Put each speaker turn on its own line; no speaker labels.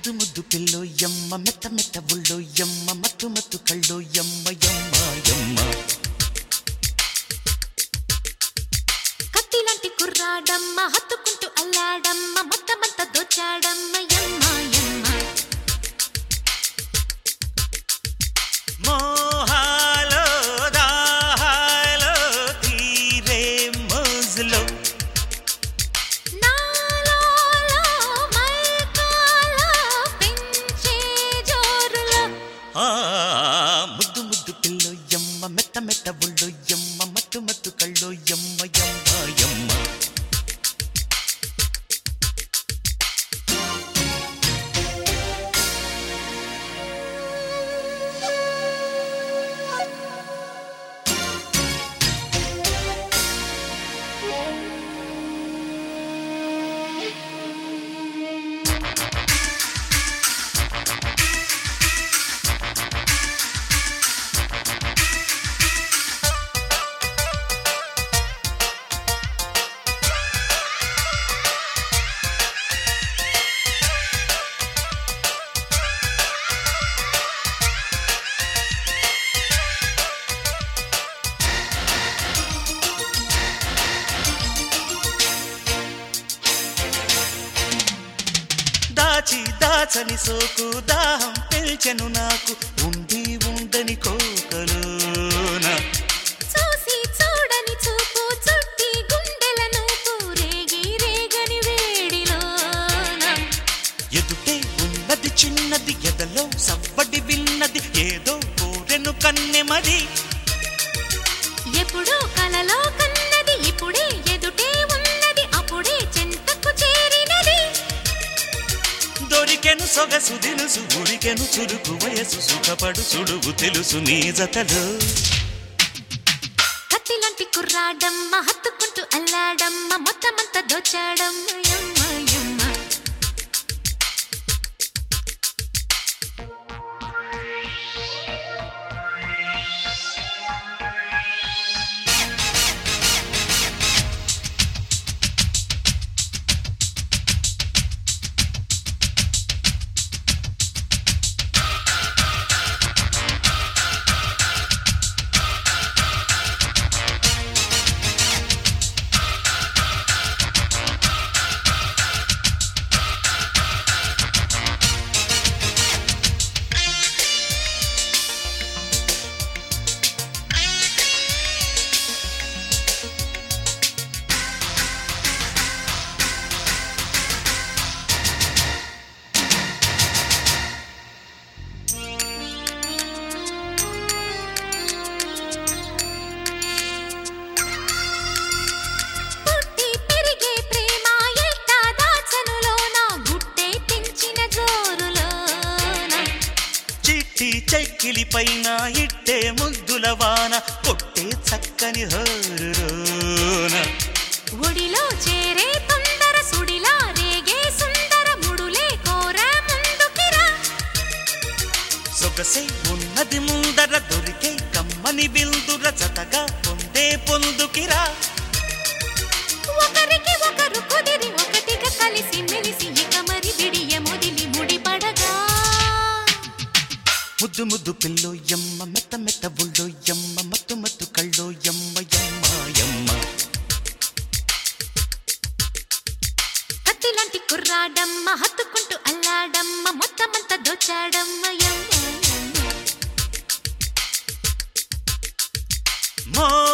ముద్దు ముద్దు పిల్లో యమ్మ మెత్త మెత్త ఉళ్ళో యమ్మ మత్తు మత్తు కళ్ళో యమ్మ యమ్మ యమ్మ
కత్తిలాంటి కుర్రాడమ్మ హత్తుకుంటూ అల్లాడమ్మ మొత్తమంత దోచాడమ్మ యమ్మ యమ్మ
మోహాలో దాహాలో తీరే మోజులో
నాలో మైకాలో పెంచే జోరులో
ఆ ముద్దు ముద్దు పిల్లో యమ్మ మెత్త మెత్త ఉళ్ళో యమ్మ మత్తు మత్తు కళ్ళో యమ్మ యమ్మ యమ్మ దాచి దాచని సోకు దాహం పెంచెను నాకు ఉండి ఉండని కోకలోన
చూసి చూడని చూపు చుట్టి గుండెల నూపు రేగి రేగని వేడిలోన
ఎదుటే ఉన్నది చిన్నది ఎదలో సవ్వడి విన్నది ఏదో కోరెను కన్నెమది
ఎప్పుడో కలలో కన్నది ఇప్పుడే ఎదుటే ఉన్నది అప్పుడే చెంతకు చేరినది
దొరికెను సొగసు దినుసు ఉరికెను చురుకు వయసు సుఖపడు సుడువు తెలుసు నీ జతలో
కత్తిలాంటి కుర్రాడమ్మ హత్తుకుంటూ అల్లాడమ్మ మొత్తమంతా దోచాడమ్మ యమ్మ యమ్మ పుట్టి పెరిగే ప్రేమ ఎట్టా దాచనులోన గుట్టే తెంచిన జోరులోన
చిట్టి చెక్కిలి పైన ఇట్టే ముద్దుల వాన కొట్టే చక్కని హోరురోన
ఒడిలో చేరే తొందర సుడిలా రేగే సుందర ముడులే కోర ముందుకిరా
సొగసే ఉన్నది ముందర దొరికే కమ్మని బిందుర జతగా పొందే పొందుకిరా
ఒకరికి ఒకరు కుదిరి ఒకటిగా కలిసి మెలిసి ఇక మరి విడియ మొదిలి ముడిపడగా
ముద్దు ముద్దు పిల్లో యమ్మ మెత్త మెత్త ఉళ్ళో యమ్మ మత్తు మత్తు కళ్ళో యమ్మ యమ్మ యమ్మ
కత్తిలాంటి కుర్రాడమ్మ హత్తుకుంటూ అల్లాడమ్మ మొత్తమంతా దోచాడమ్మ యమ్మ యమ్మ
మో